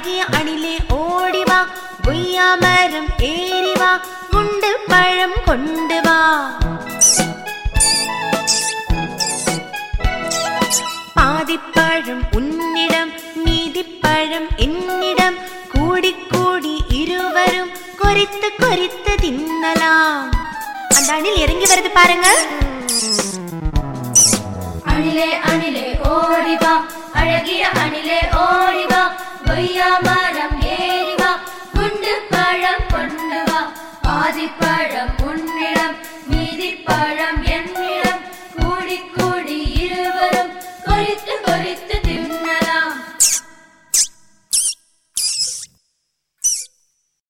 அழகிய அணிலே ஓடிவா கொய்யா மரம் ஏறிவா குண்டு பழம் கொண்டு வா பாதிப்பழம் உன்னிடம் மீதிப்பழம் என்னிடம் கூடி கூடி இருவரும் கொறித்து கொறித்து தின்னலாம் அந்த அணில் இறங்கி வருது பாருங்க அணிலே அணிலே ஓடிவா அழகிய அணிலே ஓடிவா கொய்யா மரம் ஏறிவா குண்டு பழம் கொண்டு வா பாதி பழம்